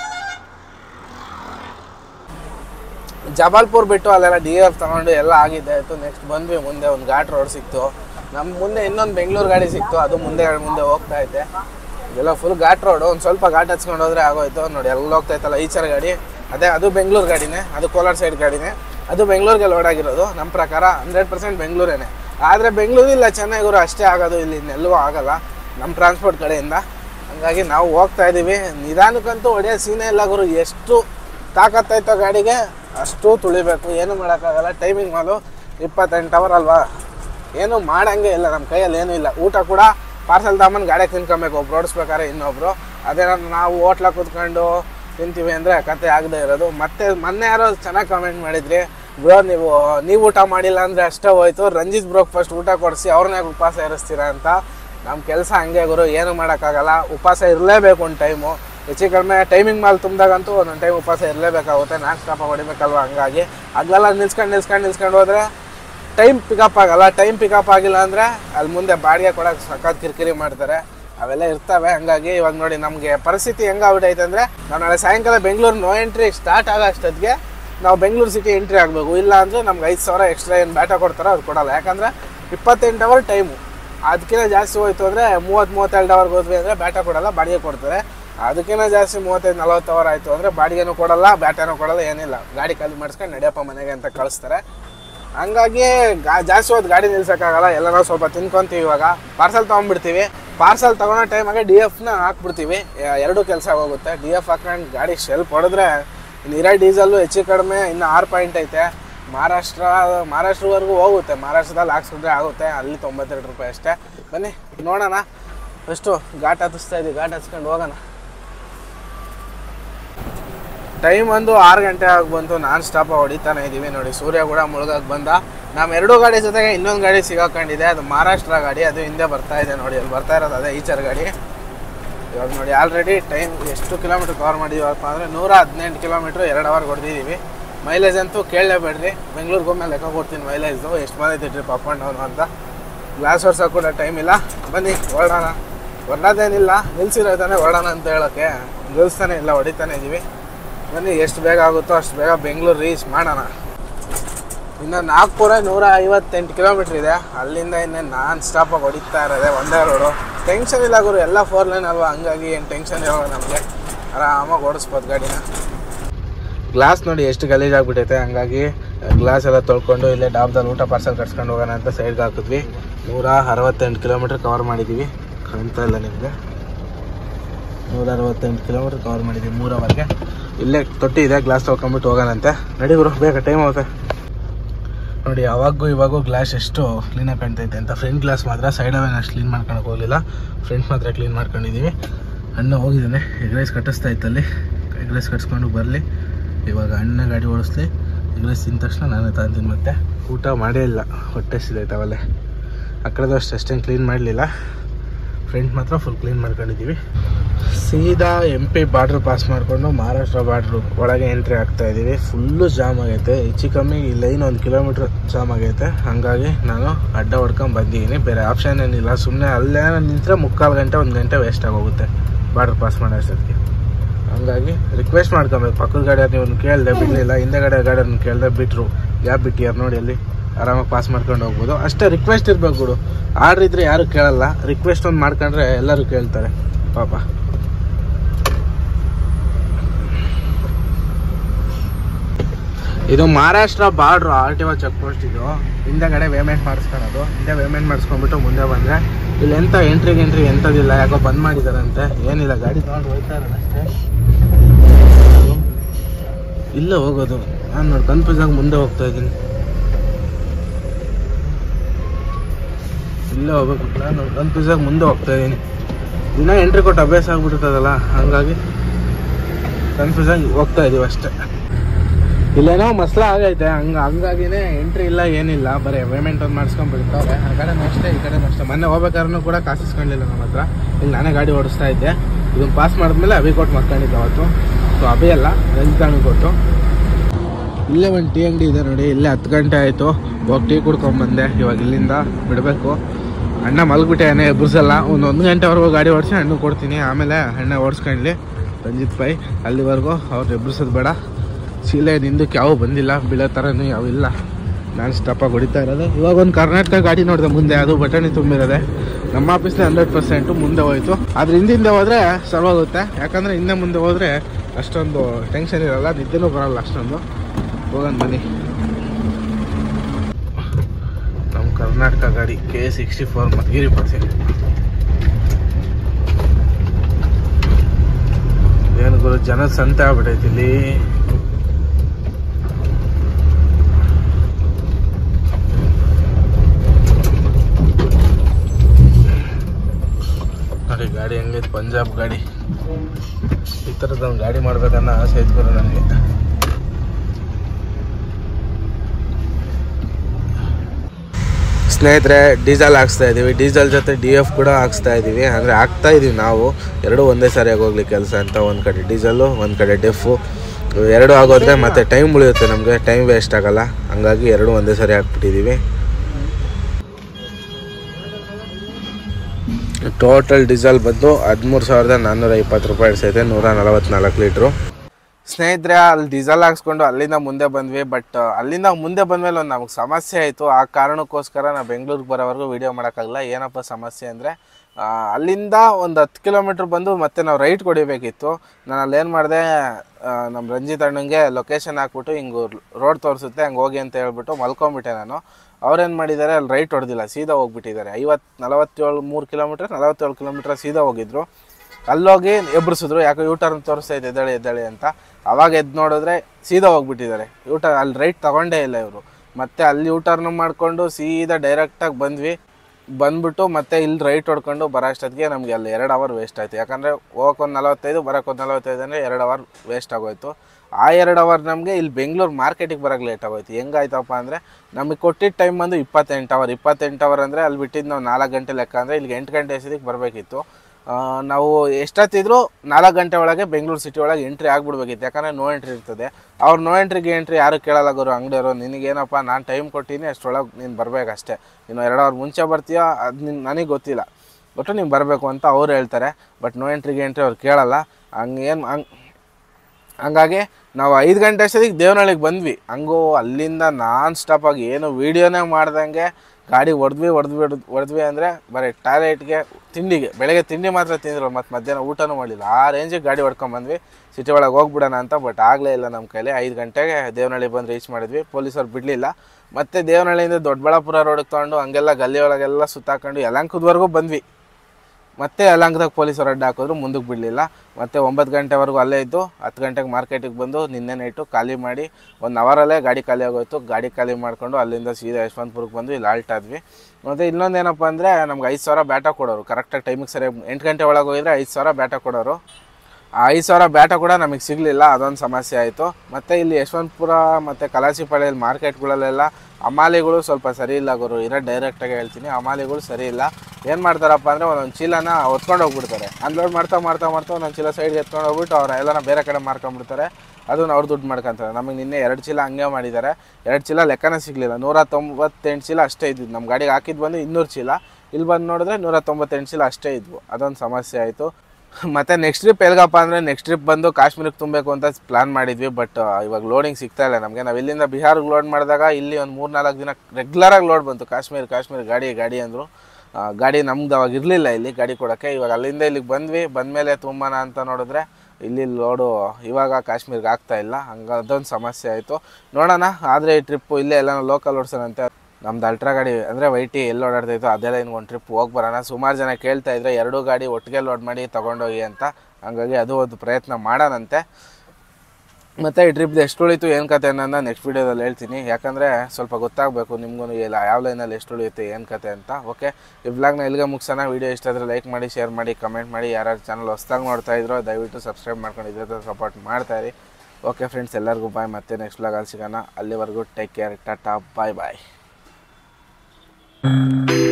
ಜಬಲ್ಪುರ್ ಬಿಟ್ಟು ಅಲ್ಲೆಲ್ಲ ಡಿ ಎಫ್ ತಗೊಂಡು ಎಲ್ಲ ಆಗಿದೆ ಆಯಿತು ನೆಕ್ಸ್ಟ್ ಬಂದ್ವಿ ಮುಂದೆ ಒಂದು ಘಾಟ್ ರೋಡ್ ಸಿಕ್ತು ನಮ್ಮ ಮುಂದೆ ಇನ್ನೊಂದು ಬೆಂಗಳೂರು ಗಾಡಿ ಸಿಕ್ತು ಅದು ಮುಂದೆ ಮುಂದೆ ಹೋಗ್ತಾ ಐತೆ ಇದೆಲ್ಲ ಫುಲ್ ಘಾಟ್ ರೋಡು ಒಂದು ಸ್ವಲ್ಪ ಘಾಟ್ ಹಚ್ಕೊಂಡು ಹೋದ್ರೆ ಆಗೋಯ್ತು ನೋಡಿ ಎಲ್ಲ ಹೋಗ್ತಾ ಇತ್ತಲ್ಲ ಈಚರ್ ಗಾಡಿ ಅದೇ ಅದು ಬೆಂಗಳೂರು ಗಾಡಿನೇ ಅದು ಕೋಲಾರ ಸೈಡ್ ಗಾಡಿನೇ ಅದು ಬೆಂಗಳೂರಿಗೆ ಲೋಡ್ ಆಗಿರೋದು ನಮ್ಮ ಪ್ರಕಾರ ಹಂಡ್ರೆಡ್ ಪರ್ಸೆಂಟ್ ಬೆಂಗಳೂರೇನೆ ಆದರೆ ಬೆಂಗಳೂರು ಇಲ್ಲ ಚೆನ್ನೈಗೂರು ಅಷ್ಟೇ ಆಗೋದು ಇಲ್ಲಿ ಇನ್ನೆಲ್ಲೂ ಆಗಲ್ಲ ನಮ್ಮ ಟ್ರಾನ್ಸ್ಪೋರ್ಟ್ ಕಡೆಯಿಂದ ಹಂಗಾಗಿ ನಾವು ಹೋಗ್ತಾ ಇದ್ದೀವಿ ನಿಧಾನಕ್ಕಂತೂ ಹೊಡೆಯೋ ಸೀನೆ ಇಲ್ಲ ಗುರು ಎಷ್ಟು ತಾಕತ್ತೈತೋ ಗಾಡಿಗೆ ಅಷ್ಟು ತುಳಿಬೇಕು ಏನು ಮಾಡೋಕ್ಕಾಗಲ್ಲ ಟೈಮಿಂಗ್ ಮಾಲು ಇಪ್ಪತ್ತೆಂಟು ಅವರ್ ಅಲ್ವಾ ಏನು ಮಾಡಂಗೆ ಇಲ್ಲ ನಮ್ಮ ಕೈಯಲ್ಲಿ ಏನೂ ಇಲ್ಲ ಊಟ ಕೂಡ ಪಾರ್ಸಲ್ ತಗೊಂಬಂದು ಗಾಡಿಗೆ ತಿನ್ಕೊಬೇಕು ಒಬ್ರು ಓಡಿಸ್ಬೇಕಾದ್ರೆ ಇನ್ನೊಬ್ರು ಅದೇನಾದ್ರು ನಾವು ಹೋಟ್ಲಾಗ ಕೂತ್ಕೊಂಡು ತಿಂತೀವಿ ಅಂದರೆ ಕತೆ ಆಗದೆ ಇರೋದು ಮತ್ತೆ ಮೊನ್ನೆ ಯಾರೋ ಚೆನ್ನಾಗಿ ಕಮೆಂಟ್ ಮಾಡಿದ್ರಿ ಬ್ರೋ ನೀವು ನೀವು ಊಟ ಮಾಡಿಲ್ಲ ಅಂದರೆ ಅಷ್ಟೇ ಹೋಯ್ತು ರಂಜಿತ್ ಬ್ರೋಕ್ ಫಸ್ಟ್ ಊಟ ಕೊಡಿಸಿ ಅವ್ರನ್ನೇ ಉಪವಾಸ ಇರಿಸ್ತೀರಾ ಅಂತ ನಮ್ಮ ಕೆಲಸ ಹಂಗೆ ಗುರು ಏನು ಮಾಡೋಕ್ಕಾಗಲ್ಲ ಉಪವಾಸ ಇರಲೇಬೇಕು ಒಂದು ಟೈಮು ಹೆಚ್ಚು ಕಡಿಮೆ ಟೈಮಿಂಗ್ ಮಾಲ್ ತುಂಬಿದಾಗಂತೂ ಒಂದೊಂದು ಟೈಮ್ ಉಪವಾಸ ಇರಲೇಬೇಕಾಗುತ್ತೆ ನಾನ್ ಸ್ಟಾಪ್ ಹೊಡಿಬೇಕಲ್ವ ಹಂಗಾಗಿ ಅಗ್ಲೆಲ್ಲ ನಿಲ್ಸ್ಕೊಂಡು ನಿಲ್ಸ್ಕೊಂಡು ನಿಲ್ಸ್ಕೊಂಡು ಹೋದ್ರೆ ಟೈಮ್ ಪಿಕಪ್ ಆಗಲ್ಲ ಟೈಮ್ ಪಿಕಪ್ ಆಗಿಲ್ಲ ಅಂದರೆ ಅಲ್ಲಿ ಮುಂದೆ ಬಾಡಿಗೆ ಕೊಡೋಕೆ ಸಖತ್ ಕಿರಿಕಿರಿ ಮಾಡ್ತಾರೆ ಅವೆಲ್ಲ ಇರ್ತವೆ ಹಂಗಾಗಿ ಇವಾಗ ನೋಡಿ ನಮಗೆ ಪರಿಸ್ಥಿತಿ ಹೆಂಗಾಗ್ಬಿಟ್ಟೈತೆ ಅಂದರೆ ನಾವು ನಾಳೆ ಸಾಯಂಕಾಲ ಬೆಂಗಳೂರು ನೋ ಎಂಟ್ರಿ ಸ್ಟಾರ್ಟ್ ಆಗೋ ಅಷ್ಟೊತ್ತಿಗೆ ನಾವು ಬೆಂಗಳೂರು ಸಿಟಿ ಎಂಟ್ರಿ ಆಗಬೇಕು ಇಲ್ಲ ಅಂದರೆ ನಮ್ಗೆ ಐದು ಸಾವಿರ ಎಕ್ಸ್ಟ್ರಾ ಏನು ಬ್ಯಾಟ ಕೊಡ್ತಾರೋ ಅದು ಕೊಡಲ್ಲ ಯಾಕಂದರೆ ಇಪ್ಪತ್ತೆಂಟು ಅವರ್ ಟೈಮು ಅದಕ್ಕಿಂತ ಜಾಸ್ತಿ ಹೋಯ್ತು ಅಂದರೆ ಮೂವತ್ತು ಮೂವತ್ತೆರಡು ಅವರ್ಗೆ ಹೋದ್ವಿ ಅಂದರೆ ಬ್ಯಾಟ ಕೊಡಲ್ಲ ಬಾಡಿಗೆ ಕೊಡ್ತಾರೆ ಅದಕ್ಕಿಂತ ಜಾಸ್ತಿ ಮೂವತ್ತೈದು ನಲ್ವತ್ತು ಅವರ್ ಆಯಿತು ಅಂದರೆ ಬಾಡಿಗೆನೂ ಕೊಡಲ್ಲ ಬ್ಯಾಟನೂ ಕೊಡಲ್ಲ ಏನಿಲ್ಲ ಗಾಡಿ ಖಾಲಿ ಮಾಡಿಸ್ಕೊಂಡು ನಡಿಯಪ್ಪ ಮನೆಗೆ ಅಂತ ಕಳಿಸ್ತಾರೆ ಹಂಗಾಗಿ ಗಾ ಜಾಸ್ತಿ ಹೊತ್ತು ಗಾಡಿ ನಿಲ್ಸೋಕ್ಕಾಗಲ್ಲ ಎಲ್ಲ ನಾವು ಸ್ವಲ್ಪ ತಿನ್ಕೊಂತೀವಿ ಇವಾಗ ಪಾರ್ಸಲ್ ತೊಗೊಂಡ್ಬಿಡ್ತೀವಿ ಪಾರ್ಸಲ್ ತೊಗೊಳೋ ಟೈಮಾಗೆ ಡಿ ಎಫ್ನ ಹಾಕ್ಬಿಡ್ತೀವಿ ಎ- ಎರಡೂ ಕೆಲಸ ಹೋಗುತ್ತೆ ಡಿ ಎಫ್ ಹಾಕೊಂಡು ಗಾಡಿ ಶೆಲ್ಪ್ ಹೊಡೆದ್ರೆ ಇನ್ನು ಇರೋ ಡೀಸಲ್ಲು ಹೆಚ್ಚು ಕಡಿಮೆ ಇನ್ನು ಆರು ಪಾಯಿಂಟ್ ಐತೆ ಮಹಾರಾಷ್ಟ್ರ ಮಹಾರಾಷ್ಟ್ರವರೆಗೂ ಹೋಗುತ್ತೆ ಮಹಾರಾಷ್ಟ್ರದಲ್ಲಿ ಹಾಕ್ಸ್ಕೊಂಡ್ರೆ ಆಗುತ್ತೆ ಅಲ್ಲಿ ತೊಂಬತ್ತೆರಡು ರೂಪಾಯಿ ಅಷ್ಟೇ ಬನ್ನಿ ನೋಡೋಣ ಫಸ್ಟು ಘಾಟ್ ಹತ್ತಿಸ್ತಾ ಇದ್ದೀವಿ ಘಾಟ್ ಹತ್ಸ್ಕೊಂಡು ಹೋಗೋಣ ಟೈಮ್ ಒಂದು ಆರು ಗಂಟೆ ಆಗಿ ಬಂತು ನಾನ್ ಸ್ಟಾಪ್ ಹೊಡಿತಾನೆ ಇದ್ದೀವಿ ನೋಡಿ ಸೂರ್ಯ ಕೂಡ ಮುಳುಗಕ್ಕೆ ಬಂದ ನಮ್ಮ ಎರಡು ಗಾಡಿ ಜೊತೆಗೆ ಇನ್ನೊಂದು ಗಾಡಿ ಸಿಗಾಕೊಂಡಿದೆ ಅದು ಮಹಾರಾಷ್ಟ್ರ ಗಾಡಿ ಅದು ಹಿಂದೆ ಬರ್ತಾ ಇದೆ ನೋಡಿ ಅಲ್ಲಿ ಬರ್ತಾ ಇರೋದು ಅದೇ ಈಚರ್ ಗಾಡಿ ಇವಾಗ ನೋಡಿ ಆಲ್ರೆಡಿ ಟೈಮ್ ಎಷ್ಟು ಕಿಲೋಮೀಟ್ರ್ ಕವರ್ ಮಾಡಿದೀವಪ್ಪ ಅಂದರೆ ನೂರ ಹದಿನೆಂಟು ಕಿಲೋಮೀಟ್ರ್ ಎರಡು ಅವರ್ ಹೊಡೆದಿದ್ದೀವಿ ಮೈಲೇಜ್ ಅಂತೂ ಕೇಳಲೇಬೇಡ್ರಿ ಬೆಂಗಳೂರಿಗೆ ಒಮ್ಮೆ ಲೆಕ್ಕ ಕೊಡ್ತೀನಿ ಮೈಲೇಜ್ದು ಎಷ್ಟು ಬಂದೈತೆ ಟ್ರಿಪ್ ಅಪ್ ಆ್ಯಂಡ್ ಡೌನ್ ಅಂತ ಗ್ಲಾಸ್ ಹೊಡ್ಸೋಕೆ ಕೂಡ ಟೈಮ್ ಇಲ್ಲ ಬನ್ನಿ ಹೊರಡೋಣ ಹೊರಡೋದೇನಿಲ್ಲ ನಿಲ್ಸಿರೋದಾನೆ ಹೊರಡೋಣ ಅಂತ ಹೇಳೋಕ್ಕೆ ನಿಲ್ಸ್ತಾನೆ ಇಲ್ಲ ಹೊಡಿತಾನೆ ಇದ್ದೀವಿ ಬನ್ನಿ ಎಷ್ಟು ಬೇಗ ಆಗುತ್ತೋ ಅಷ್ಟು ಬೇಗ ಬೆಂಗಳೂರು ರೀಚ್ ಮಾಡೋಣ ಇನ್ನು ನಾಗ್ಪುರ ನೂರ ಐವತ್ತೆಂಟು ಕಿಲೋಮೀಟ್ರ್ ಇದೆ ಅಲ್ಲಿಂದ ಇನ್ನು ನಾನ್ ಸ್ಟಾಪಾಗಿ ಹೊಡಿತಾ ಇರೋದೆ ಒಂದೇ ರೋಡು ಟೆನ್ಷನ್ ಇಲ್ಲ ಗುರು ಎಲ್ಲ ಫೋರ್ ಲೈನ್ ಅಲ್ವಾ ಹಂಗಾಗಿ ಏನು ಟೆನ್ಷನ್ ಇರೋಲ್ಲ ನಮಗೆ ಆರಾಮಾಗಿ ಓಡಿಸ್ಬೋದು ಗಾಡಿನ ಗ್ಲಾಸ್ ನೋಡಿ ಎಷ್ಟು ಗಲೀಜಾಗ್ಬಿಟ್ಟೈತೆ ಹಂಗಾಗಿ ಗ್ಲಾಸ್ ಎಲ್ಲ ತೊಳ್ಕೊಂಡು ಇಲ್ಲೇ ಡಾಬ್ದಲ್ಲಿ ಊಟ ಪಾರ್ಸಲ್ ಕಟ್ಸ್ಕೊಂಡು ಹೋಗೋಣ ಅಂತ ಸೈಡ್ಗೆ ಹಾಕಿದ್ವಿ ನೂರ ಅರವತ್ತೆಂಟು ಕಿಲೋಮೀಟ್ರ್ ಕವರ್ ಮಾಡಿದ್ದೀವಿ ಕಾಣ್ತಾ ಇಲ್ಲ ನಿಮಗೆ ನೂರ ಅರವತ್ತೆಂಟು ಕಿಲೋಮೀಟ್ರ್ ಕವರ್ ಮಾಡಿದ್ದೀವಿ ಮೂರು ಅವರ್ಗೆ ಇಲ್ಲೇ ತೊಟ್ಟಿ ಇದೆ ಗ್ಲಾಸ್ ತೊಳ್ಕೊಂಬಿಟ್ಟು ಹೋಗೋಣಂತೆ ನಡಿ ಗುರು ಬೇಗ ಟೈಮ್ ಆಗುತ್ತೆ ನೋಡಿ ಅವಾಗೂ ಇವಾಗೂ ಗ್ಲಾಸ್ ಎಷ್ಟು ಕ್ಲೀನಾಗಿ ಕಾಣ್ತೈತೆ ಅಂತ ಫ್ರಂಟ್ ಗ್ಲಾಸ್ ಮಾತ್ರ ಸೈಡ್ ಅವೇನು ಅಷ್ಟು ಕ್ಲೀನ್ ಮಾಡ್ಕೊಳಕ್ಕೆ ಹೋಗಲಿಲ್ಲ ಫ್ರಂಟ್ ಮಾತ್ರ ಕ್ಲೀನ್ ಮಾಡ್ಕೊಂಡಿದ್ದೀವಿ ಅಣ್ಣ ಹೋಗಿದ್ದಾನೆ ಎಗ್ ರೈಸ್ ಕಟ್ಟಿಸ್ತಾ ಇತ್ತಲ್ಲಿ ಎಗ್ ರೈಸ್ ಕಟ್ಸ್ಕೊಂಡು ಬರಲಿ ಇವಾಗ ಅಣ್ಣ ಗಾಡಿ ಓಡಿಸ್ಲಿ ಎಗ್ ರೈಸ್ ತಿಂದ ತಕ್ಷಣ ನಾನೇ ತಗೊಂತೀನಿ ಮತ್ತೆ ಊಟ ಮಾಡೇ ಇಲ್ಲ ಹೊಟ್ಟೆ ಸಿದೈತೆ ಅವಲ್ಲೇ ಆ ಕಡೆದು ಅಷ್ಟು ಅಷ್ಟೇನು ಕ್ಲೀನ್ ಮಾಡಲಿಲ್ಲ ಫ್ರಂಟ್ ಮಾತ್ರ ಫುಲ್ ಕ್ಲೀನ್ ಮಾಡ್ಕೊಂಡಿದ್ದೀವಿ ಸೀದಾ ಎಂ ಪಿ ಬಾರ್ಡ್ರ್ ಪಾಸ್ ಮಾಡಿಕೊಂಡು ಮಹಾರಾಷ್ಟ್ರ ಬಾರ್ಡ್ರು ಒಳಗೆ ಎಂಟ್ರಿ ಆಗ್ತಾ ಇದ್ದೀವಿ ಫುಲ್ಲು ಜಾಮ್ ಆಗೈತೆ ಹೆಚ್ಚು ಕಮ್ಮಿ ಈ ಲೈನ್ ಒಂದು ಕಿಲೋಮೀಟ್ರ್ ಜಾಮ್ ಆಗೈತೆ ಹಾಗಾಗಿ ನಾನು ಅಡ್ಡ ಹೊಡ್ಕೊಂಡು ಬಂದಿದ್ದೀನಿ ಬೇರೆ ಆಪ್ಷನ್ ಏನಿಲ್ಲ ಸುಮ್ಮನೆ ಅಲ್ಲೇ ನಿಂತರೆ ಮುಕ್ಕಾಲು ಗಂಟೆ ಒಂದು ಗಂಟೆ ವೇಸ್ಟ್ ಆಗೋಗುತ್ತೆ ಬಾರ್ಡ್ರ್ ಪಾಸ್ ಮಾಡೋ ಅಷ್ಟೊತ್ತಿಗೆ ಹಂಗಾಗಿ ರಿಕ್ವೆಸ್ಟ್ ಮಾಡ್ಕೊಬೇಕು ಪಕ್ಕದ ಗಾಡಿ ನೀವು ಕೇಳಿದೆ ಬಿಡಲಿಲ್ಲ ಹಿಂದೆ ಗಾಡಿ ಗಾಡಿಯನ್ನು ಕೇಳಿದೆ ಬಿಟ್ಟರು ಗ್ಯಾಪ್ ಬಿಟ್ಟಿಯಾರ ನೋಡಿ ಅಲ್ಲಿ ಆರಾಮಾಗಿ ಪಾಸ್ ಮಾಡ್ಕೊಂಡು ಹೋಗ್ಬೋದು ಅಷ್ಟೇ ರಿಕ್ವೆಸ್ಟ್ ಇರ್ಬೇಕು ಬಿಡು ಆರ್ಡ್ರ್ ಇದ್ರೆ ಯಾರು ಕೇಳಲ್ಲ ರಿಕ್ವೆಸ್ಟ್ ಒಂದು ಮಾಡ್ಕೊಂಡ್ರೆ ಎಲ್ಲರೂ ಕೇಳ್ತಾರೆ ಪಾಪ ಇದು Maharashtra border R T O check post ಇದು ಹಿಂದೆಗಡೆ ಪೇಮೆಂಟ್ ಮಾಡಿಸ್ಕೊಳ್ಳೋದು ಹಿಂದೆ ಪೇಮೆಂಟ್ ಮಾಡಿಸ್ಕೊಂಡ್ಬಿಟ್ಟು ಮುಂದೆ ಬಂದರೆ ಇಲ್ಲಿ ಎಂಥ ಎಂಟ್ರಿಗೆ ಎಂಟ್ರಿ ಎಂಥದಿಲ್ಲ ಯಾಕೋ ಬಂದ್ ಮಾಡಿದಾರಂತೆ ಏನಿಲ್ಲ ಗಾಡಿ ತೊಗೊಂಡು ಹೋಗ್ತಾ ಇರೋದಷ್ಟೇ ಇಲ್ಲ ಹೋಗೋದು ನಾನು ನೋಡಿ ಕನ್ಫ್ಯೂಸ್ ಆಗಿ ಮುಂದೆ ಹೋಗ್ತಾ ಇದ್ದೀನಿ ಇಲ್ಲೇ ಹೋಗ್ಬೇಕು ನಾನು ಕನ್ಫ್ಯೂಸ್ ಆಗಿ ಮುಂದೆ ಹೋಗ್ತಾ ಇದ್ದೀನಿ ದಿನ ಎಂಟ್ರಿ ಕೊಟ್ಟು ಅಭ್ಯಾಸ ಆಗ್ಬಿಟ್ಟಿರ್ತದಲ್ಲ ಹಂಗಾಗಿ ಕನ್ಫ್ಯೂಸ್ ಆಗಿ ಹೋಗ್ತಾ ಇದೀವಿ ಅಷ್ಟೇ ಇಲ್ಲೇನೋ ಮಸ್ಲ ಆಗೈತೆ ಹಂಗ ಹಂಗಾಗಿನೇ ಎಂಟ್ರಿ ಇಲ್ಲ ಏನಿಲ್ಲ ಬರೀ ಪೇಮೆಂಟ್ ಒಂದು ಮಾಡಿಸ್ಕೊಂಡ್ ಬಿಡ್ತಾರೆ ಆ ಕಡೆ ಅಷ್ಟೇ ಈ ಕಡೆ ಅಷ್ಟೇ ಮೊನ್ನೆ ಹೋಗ್ಬೇಕಾದ್ರೂ ಕೂಡ ಕಾಸು ಇಸ್ಕೊಂಡಿಲ್ಲ ನಮ್ಮ ಹತ್ರ ಇಲ್ಲಿ ನಾನೇ ಗಾಡಿ ಓಡಿಸ್ತಾ ಇದ್ದೆ ಇದನ್ನ ಪಾಸ್ ಮಾಡಿದ್ಮೇಲೆ ಅಭಿ ಕೊಟ್ಟು ಮಕ್ಕಳಿದ್ದೆ ಅವತ್ತು ಸೊ ಅಭಿ ಅಲ್ಲ ರಂಜಿತಾನು ಕೊಟ್ಟು ಇಲ್ಲೇ ಒಂದು ಟೀ ಅಂಗಡಿ ಇದೆ ನೋಡಿ ಇಲ್ಲೇ ಹತ್ತು ಗಂಟೆ ಆಯಿತು ಹೋಗಿ ಟೀ ಕುಡ್ಕೊಂಬಂದೆ ಇವಾಗ ಇಲ್ಲಿಂದ ಬಿಡಬೇಕು ಅಣ್ಣ ಮಲಗ್ಬಿಟ್ಟೆ ಎಬ್ಬರಿಸಲ್ಲ ಒಂದು ಒಂದು ಗಂಟೆವರೆಗೂ ಗಾಡಿ ಓಡಿಸಿ ಹಣ್ಣು ಕೊಡ್ತೀನಿ ಆಮೇಲೆ ಅಣ್ಣ ಓಡಿಸ್ಕೊಂಡ್ಲಿ ರಂಜಿತ್ ಪೈ ಅಲ್ಲಿವರೆಗೂ ಅವ್ರು ಎಬ್ಬರಿಸೋದು ಬೇಡ ಸೀಲೆ ಹಿಂದಕ್ಕೆ ಯಾವ ಬಂದಿಲ್ಲ ಬೀಳೋ ಥರನೂ ಯಾವ ಇಲ್ಲ ನಾನು ಸ್ಟಾಪಾಗಿ ಹೊಡಿತಾ ಇರೋದು ಇವಾಗ ಒಂದು ಕರ್ನಾಟಕ ಗಾಡಿ ನೋಡಿದೆ ಮುಂದೆ ಅದು ಬಟಾಣಿ ತುಂಬಿರೋದೆ ನಮ್ಮ ಆಫೀಸ್ನ ಹಂಡ್ರೆಡ್ ಪರ್ಸೆಂಟು ಮುಂದೆ ಹೋಯ್ತು ಅದ್ರ ಹಿಂದಿಂದ ಹೋದರೆ ಸರ್ವಾಗುತ್ತೆ ಯಾಕಂದರೆ ಹಿಂದೆ ಮುಂದೆ ಹೋದರೆ ಅಷ್ಟೊಂದು ಟೆನ್ಷನ್ ಇರಲ್ಲ ನಿದ್ದೆನೂ ಬರಲ್ಲ ಅಷ್ಟೊಂದು ಹೋಗೋಣ ಬನ್ನಿ ನಮ್ಮ ಕರ್ನಾಟಕ ಗಾಡಿ K sixty four Madhugiri percent ಏನು ಗುರು ಜನದ ಸಂತೆ ಆಗ್ಬಿಟ್ಟೈತಿ ಇಲ್ಲಿ ನೋಡಿ ಗಾಡಿ ಹೆಂಗೈತೆ ಪಂಜಾಬ್ ಗಾಡಿ ಈ ಥರದ ಒಂದು ಗಾಡಿ ಮಾಡ್ಬೇಕನ್ನೋ ಆಸೆ ಐತೆ ಗುರು ನನಗೆ ಸ್ನೇಹಿತರೆ ಡೀಸೆಲ್ ಹಾಕ್ಸ್ತಾ ಇದ್ದೀವಿ ಡೀಸೆಲ್ ಜೊತೆ ಡಿ ಎಫ್ ಕೂಡ ಹಾಕ್ಸ್ತಾ ಇದ್ದೀವಿ ಅಂದರೆ ಹಾಕ್ತಾ ಇದ್ದೀವಿ ನಾವು ಎರಡು ಒಂದೇ ಸಾರಿಯಾಗಿ ಹೋಗ್ಲಿ ಕೆಲಸ ಅಂತ ಒಂದು ಕಡೆ ಡೀಸೆಲ್ಲು ಒಂದು ಕಡೆ ಡೆಫು ಎರಡು ಆಗೋದ್ರೆ ಮತ್ತೆ ಟೈಮ್ ಉಳಿಯುತ್ತೆ ನಮಗೆ ಟೈಮ್ ವೇಸ್ಟ್ ಆಗಲ್ಲ ಹಂಗಾಗಿ ಎರಡು ಒಂದೇ ಸಾರಿ ಹಾಕ್ಬಿಟ್ಟಿದ್ದೀವಿ ಟೋಟಲ್ ಡೀಸೆಲ್ ಬಂದು ಹದಿಮೂರು ಸಾವಿರದ ನಾನ್ನೂರ ಇಪ್ಪತ್ತು ರೂಪಾಯಿ ಇಡ್ಸೈತೆ ನೂರ ನಲವತ್ನಾಲ್ಕು ಲೀಟ್ರು ಸ್ನೇಹಿತರೆ ಅಲ್ಲಿ ಡೀಸೆಲ್ ಹಾಕ್ಸ್ಕೊಂಡು ಅಲ್ಲಿಂದ ಮುಂದೆ ಬಂದ್ವಿ ಬಟ್ ಅಲ್ಲಿಂದ ಮುಂದೆ ಬಂದಮೇಲೆ ಒಂದು ನಮಗೆ ಸಮಸ್ಯೆ ಆಯಿತು ಆ ಕಾರಣಕ್ಕೋಸ್ಕರ ನಾವು ಬೆಂಗಳೂರಿಗೆ ಬರೋವರೆಗೂ ವೀಡಿಯೋ ಮಾಡೋಕ್ಕಾಗಲ್ಲ ಏನಪ್ಪ ಸಮಸ್ಯೆ ಅಂದರೆ ಅಲ್ಲಿಂದ ಒಂದು ಹತ್ತು ಕಿಲೋಮೀಟ್ರ್ ಬಂದು ಮತ್ತೆ ನಾವು ರೈಟ್ ಹೊಡಿಬೇಕಿತ್ತು ನಾನು ಅಲ್ಲೇನು ಮಾಡಿದೆ ನಮ್ಮ ರಂಜಿತ್ ಅಣ್ಣಂಗೆ ಲೊಕೇಶನ್ ಹಾಕ್ಬಿಟ್ಟು ಹಿಂಗೆ ರೋಡ್ ತೋರಿಸುತ್ತೆ ಹಂಗೆ ಹೋಗಿ ಅಂತ ಹೇಳ್ಬಿಟ್ಟು ಮಲ್ಕೊಂಬಿಟ್ಟೆ ನಾನು ಅವ್ರೇನು ಮಾಡಿದ್ದಾರೆ ಅಲ್ಲಿ ರೈಟ್ ಹೊಡೆದಿಲ್ಲ ಸೀದಾ ಹೋಗ್ಬಿಟ್ಟಿದ್ದಾರೆ ಐವತ್ತು ನಲವತ್ತೇಳು ಮೂರು ಕಿಲೋಮೀಟ್ರ್ ನಲವತ್ತೇಳು ಕಿಲೋಮೀಟ್ರ್ ಸೀದಾ ಹೋಗಿದ್ರು ಅಲ್ಲೋಗಿ ಎಬ್ರಿಸಿದ್ರು ಯಾಕೋ ಯೂ ಟರ್ನ್ ತೋರಿಸ್ತಾ ಇದೆ ಎದ್ದೇಳಿ ಎದ್ದೇಳಿ ಅಂತ ಅವಾಗ ಎದ್ದು ನೋಡಿದ್ರೆ ಸೀದಾ ಹೋಗ್ಬಿಟ್ಟಿದ್ದಾರೆ ಯೂ ಟರ್ ಅಲ್ಲಿ ರೈಟ್ ತಗೊಂಡೇ ಇಲ್ಲ ಇವರು ಮತ್ತೆ ಅಲ್ಲಿ ಯೂ ಟರ್ನ್ ಮಾಡಿಕೊಂಡು ಸೀದಾ ಡೈರೆಕ್ಟಾಗಿ ಬಂದ್ವಿ ಬಂದ್ಬಿಟ್ಟು ಮತ್ತೆ ಇಲ್ಲಿ ರೈಟ್ ಹೊಡ್ಕೊಂಡು ಬರೋ ಅಷ್ಟೊತ್ತಿಗೆ ನಮಗೆ ಅಲ್ಲಿ ಎರಡು ಅವರ್ ವೇಸ್ಟ್ ಆಯಿತು ಯಾಕಂದರೆ ಹೋಗೋಕೆ ಒಂದು ನಲವತ್ತೈದು ಬರೋಕೆ ಒಂದು ನಲವತ್ತೈದು ಅಂದರೆ ಎರಡು ಅವರ್ ವೇಸ್ಟ್ ಆಗೋಯ್ತು ಆ ಎರಡು ಅವರ್ ನಮಗೆ ಇಲ್ಲಿ ಬೆಂಗಳೂರು ಮಾರ್ಕೆಟಿಗೆ ಬರೋಕ್ಕೆ ಲೇಟ್ ಆಗೋಯ್ತು ಹೆಂಗಾಯ್ತಪ್ಪ ಅಂದರೆ ನಮಗೆ ಕೊಟ್ಟಿದ್ದ ಟೈಮ್ ಬಂದು ಇಪ್ಪತ್ತೆಂಟು ಅವರ್ ಇಪ್ಪತ್ತೆಂಟು ಅವರ್ ಅಂದರೆ ಅಲ್ಲಿ ಬಿಟ್ಟಿದ್ದು ನಾವು ನಾಲ್ಕು ಗಂಟೆ ಲೆಕ್ಕ ಅಂದರೆ ಇಲ್ಲಿಗೆ ಎಂಟು ಗಂಟೆ ಅಷ್ಟೊತ್ತಿಗೆ ಬರಬೇಕಿತ್ತು ಆ, ನಾವು ಎಷ್ಟೊತ್ತಿದ್ರು ನಾಲ್ಕು ಗಂಟೆ ಒಳಗೆ ಬೆಂಗಳೂರು ಸಿಟಿ ಒಳಗೆ ಎಂಟ್ರಿ ಆಗ್ಬಿಡ್ಬೇಕಿತ್ತು ಯಾಕಂದರೆ ನೋ ಎಂಟ್ರಿ ಇರ್ತದೆ ಅವ್ರು ನೋ ಎಂಟ್ರಿಗೆ ಎಂಟ್ರಿ ಯಾರು ಕೇಳಲ್ಲ ಗುರು ಅಂಗಡಿಯವರು ನಿನಗೇನಪ್ಪ ನಾನು ಟೈಮ್ ಕೊಟ್ಟಿನಿ ಅಷ್ಟರೊಳಗೆ ನೀನು ಬರಬೇಕಷ್ಟೇ ನೀನು ಎರಡು ಅವರ್ ಮುಂಚೆ ಬರ್ತೀಯಾ ಅದು ನಿನ್ ನನಗೆ ಗೊತ್ತಿಲ್ಲ ಒಟ್ಟು ನೀವು ಬರಬೇಕು ಅಂತ ಅವ್ರು ಹೇಳ್ತಾರೆ ಬಟ್ ನೋ ಎಂಟ್ರಿಗೆ ಎಂಟ್ರಿ ಅವ್ರು ಕೇಳಲ್ಲ ಹಂಗೇನು ಹಂಗೆ ಹಂಗಾಗಿ ನಾವು ಐದು ಗಂಟೆ ಅಷ್ಟೊತ್ತಿಗೆ ದೇವನಹಳ್ಳಿಗೆ ಬಂದ್ವಿ ಹಂಗೂ ಅಲ್ಲಿಂದ ನಾನ್ ಸ್ಟಾಪಾಗಿ ಏನು ವೀಡಿಯೋನೇ ಮಾಡ್ದಂಗೆ ಗಾಡಿ ಹೊಡೆದ್ವಿ ಹೊಡೆದ್ವಿ ಹೊಡೆದ್ವಿ ಅಂದರೆ ಬರೀ ಟಾಯ್ಲೆಟ್ಗೆ ತಿಂಡಿಗೆ ಬೆಳಗ್ಗೆ ತಿಂಡಿ ಮಾತ್ರ ತಿಂದ್ರು ಮತ್ತು ಮಧ್ಯಾಹ್ನ ಊಟನೂ ಮಾಡಲಿಲ್ಲ ಆ ರೇಂಜಿಗೆ ಗಾಡಿ ಹೊಡ್ಕೊಂಬಂದ್ವಿ ಸಿಟಿ ಒಳಗೆ ಹೋಗ್ಬಿಡೋಣ ಅಂತ ಬಟ್ ಆಗಲೇ ಇಲ್ಲ ನಮ್ಮ ಕೈಲಿ ಐದು ಗಂಟೆಗೆ ದೇವನಹಳ್ಳಿ ಬಂದು ರೀಚ್ ಮಾಡಿದ್ವಿ ಪೊಲೀಸರು ಬಿಡಲಿಲ್ಲ ಮತ್ತು ದೇವನಹಳ್ಳಿಯಿಂದ ದೊಡ್ಡಬಳ್ಳಾಪುರ ರೋಡಿಗೆ ತೊಗೊಂಡು ಹಂಗೆಲ್ಲ ಗಲ್ಲಿ ಒಳಗೆಲ್ಲ ಸುತ್ತಾಕೊಂಡು ಯಲಂಕದವರೆಗೂ ಬಂದ್ವಿ ಮತ್ತೆ ಯಲಂಕದಾಗ ಪೊಲೀಸರು ಅಡ್ಡ ಹಾಕಿದ್ರು ಮುಂದಕ್ಕೆ ಬಿಡಲಿಲ್ಲ ಮತ್ತೆ ಒಂಬತ್ತು ಗಂಟೆವರೆಗೂ ಅಲ್ಲೇ ಇದ್ದು ಹತ್ತು ಗಂಟೆಗೆ ಮಾರ್ಕೆಟಿಗೆ ಬಂದು ನಿನ್ನೆ ನೈಟು ಖಾಲಿ ಮಾಡಿ ಒಂದು ಅವರಲ್ಲೇ ಗಾಡಿ ಖಾಲಿ ಆಗೋಯ್ತು ಗಾಡಿ ಖಾಲಿ ಮಾಡಿಕೊಂಡು ಅಲ್ಲಿಂದ ಸೀದಾ ಯಶವಂತಪುರಕ್ಕೆ ಬಂದು ಇಲ್ಲಿ ಆಲ್ಟ್ ಆದ್ವಿ ಮತ್ತು ಇನ್ನೊಂದೇನಪ್ಪ ಅಂದರೆ ನಮ್ಗೆ ಐದು ಸಾವಿರ ಬ್ಯಾಟ ಕೊಡೋರು ಕರೆಕ್ಟಾಗಿ ಟೈಮಿಗೆ ಸರಿಯಾಗಿ ಎಂಟು ಗಂಟೆ ಒಳಗೆ ಹೋಗಿದ್ರೆ ಐದು ಸಾವಿರ ಬ್ಯಾಟ ಕೊಡೋರು ಆ ಐದು ಸಾವಿರ ಬ್ಯಾಟ ಕೂಡ ನಮಗೆ ಸಿಗಲಿಲ್ಲ ಅದೊಂದು ಸಮಸ್ಯೆ ಆಯಿತು ಮತ್ತು ಇಲ್ಲಿ ಯಶವಂತಪುರ ಮತ್ತು ಕಲಾಸಿಪಾಳ್ಯಲ್ಲಿ ಮಾರ್ಕೆಟ್ಗಳಲ್ಲೆಲ್ಲ ಅಮಾಲಿಗಳು ಸ್ವಲ್ಪ ಸರಿ ಇಲ್ಲ ಗುರು ಇರೋ ಡೈರೆಕ್ಟಾಗಿ ಹೇಳ್ತೀನಿ ಅಮಾಲಿಗಳು ಸರಿ ಇಲ್ಲ ಏನು ಮಾಡ್ತಾರಪ್ಪ ಅಂದರೆ ಒಂದೊಂದು ಚೀಲನ ಹೊತ್ಕೊಂಡು ಹೋಗ್ಬಿಡ್ತಾರೆ ಅನ್ಲೋಡ್ ಮಾಡ್ತಾ ಮಾಡ್ತಾ ಮಾಡ್ತಾ ಒಂದೊಂದು ಚೀಲ ಸೈಡ್ಗೆ ಎತ್ಕೊಂಡು ಹೋಗ್ಬಿಟ್ಟು ಅವ್ರು ಎಲ್ಲನ ಬೇರೆ ಕಡೆ ಮಾರ್ಕೊಂಡ್ಬಿಡ್ತಾರೆ ಅದನ್ನ ಅವ್ರು ದುಡ್ಡು ಮಾಡ್ಕೊಂತಾರೆ ನಮಗೆ ನಿನ್ನೆ ಎರಡು ಚೀಲ ಹಂಗೆ ಮಾಡಿದ್ದಾರೆ ಎರಡು ಚೀಲ ಲೆಕ್ಕನೇ ಸಿಗಲಿಲ್ಲ ನೂರ ತೊಂಬತ್ತೆಂಟು ಚೀಲ ಅಷ್ಟೇ ಇದ್ದಿದ್ದು ನಮ್ಮ ಗಾಡಿಗೆ ಹಾಕಿದ್ದು ಬಂದು ಇನ್ನೂರು ಚೀಲ ಇಲ್ಲಿ ಬಂದು ನೋಡಿದ್ರೆ ನೂರ ತೊಂಬತ್ತೆಂಟು ಚೀಲ ಅಷ್ಟೇ ಇದ್ವು ಅದೊಂದು ಸಮಸ್ಯೆ ಆಯಿತು ಮತ್ತು ನೆಕ್ಸ್ಟ್ ಟ್ರಿಪ್ ಎಲ್ಗಪ್ಪ ಅಂದರೆ ನೆಕ್ಸ್ಟ್ ಟ್ರಿಪ್ ಬಂದು ಕಾಶ್ಮೀರಕ್ಕೆ ತುಂಬಬೇಕು ಅಂತ ಪ್ಲಾನ್ ಮಾಡಿದ್ವಿ ಬಟ್ ಇವಾಗ ಲೋಡಿಂಗ್ ಸಿಗ್ತಾ ಇಲ್ಲ ನಮಗೆ ನಾವು ಇಲ್ಲಿಂದ ಬಿಹಾರ್ಗೆ ಲೋಡ್ ಮಾಡಿದಾಗ ಇಲ್ಲಿ ಒಂದು ಮೂರು ನಾಲ್ಕು ದಿನ ರೆಗ್ಯುಲರಾಗಿ ಲೋಡ್ ಬಂತು ಕಾಶ್ಮೀರ ಕಾಶ್ಮೀರ ಗಾಡಿ ಗಾಡಿ ಅಂದರು ಆ, ಗಾಡಿ ನಮ್ದು ಅವಾಗ ಇರಲಿಲ್ಲ ಇಲ್ಲಿ ಗಾಡಿ ಕೊಡೋಕ್ಕೆ ಇವಾಗ ಅಲ್ಲಿಂದ ಇಲ್ಲಿಗೆ ಬಂದ್ವಿ ಬಂದಮೇಲೆ ತುಂಬಾನ ಅಂತ ನೋಡಿದ್ರೆ ಇಲ್ಲಿ ಲೋಡು ಇವಾಗ ಕಾಶ್ಮೀರ್ಗೆ ಆಗ್ತಾ ಇಲ್ಲ ಹಂಗೆ ಅದೊಂದು ಸಮಸ್ಯೆ ಆಯಿತು ನೋಡೋಣ ಆದರೆ ಈ ಟ್ರಿಪ್ಪು ಇಲ್ಲೇ ಎಲ್ಲ ಲೋಕಲ್ ಓಡಿಸೋಣಂತೆ ನಮ್ದು ಅಲ್ಟ್ರಾ ಗಾಡಿ ಅಂದರೆ ವೈಟಿ ಎಲ್ಲಿ ಓಡಾಡ್ತಾಯಿತ್ತು ಅದೆಲ್ಲ ಒಂದು ಟ್ರಿಪ್ ಹೋಗಿ ಬರೋಣ ಸುಮಾರು ಜನ ಕೇಳ್ತಾ ಇದ್ರೆ ಎರಡೂ ಗಾಡಿ ಒಟ್ಟಿಗೆ ಲೋಡ್ ಮಾಡಿ ತೊಗೊಂಡೋಗಿ ಅಂತ ಹಂಗಾಗಿ ಅದು ಒಂದು ಪ್ರಯತ್ನ ಮಾಡೋಣಂತೆ ಮತ್ತು ಈ ಟ್ರಿಪ್ದು ಎಷ್ಟು ಉಳಿತು ಏನು ಕತೆ ಅನ್ನೋದನ್ನ ನೆಕ್ಸ್ಟ್ ವೀಡಿಯೋದಲ್ಲಿ ಹೇಳ್ತೀನಿ ಯಾಕಂದರೆ ಸ್ವಲ್ಪ ಗೊತ್ತಾಗಬೇಕು ನಿಮಗೂ ಇಲ್ಲ ಯಾವ ಲೈನಲ್ಲಿ ಎಷ್ಟು ಉಳಿಯುತ್ತೆ ಏನು ಕತೆ ಅಂತ ಓಕೆ ಈ ವ್ಲಾಗ್ನ ಇಲ್ಲಿಗೆ ಮುಗಿಸೋಣ ವೀಡಿಯೋ ಇಷ್ಟ ಆದರೆ ಲೈಕ್ ಮಾಡಿ ಶೇರ್ ಮಾಡಿ ಕಮೆಂಟ್ ಮಾಡಿ ಯಾರ್ಯಾರು ಚಾನಲ್ ಹೊಸ್ದಾಗಿ ನೋಡ್ತಾ ಇದ್ರೋ ದಯವಿಟ್ಟು ಸಬ್ಸ್ಕ್ರೈಬ್ ಮಾಡ್ಕೊಂಡು ಇದೇ ಥರ ಸಪೋರ್ಟ್ ಮಾಡ್ತಾಯಿರಿ ಓಕೆ ಫ್ರೆಂಡ್ಸ್ ಎಲ್ಲರಿಗೂ ಬಾಯ್ ಮತ್ತೆ ನೆಕ್ಸ್ಟ್ ವ್ಲಾಗಲ್ಲಿ ಸಿಗೋಣ ಅಲ್ಲಿವರೆಗೂ ಟೇಕ್ ಕೇರ್ ಟಾಟಾ ಬಾಯ್ ಬಾಯ್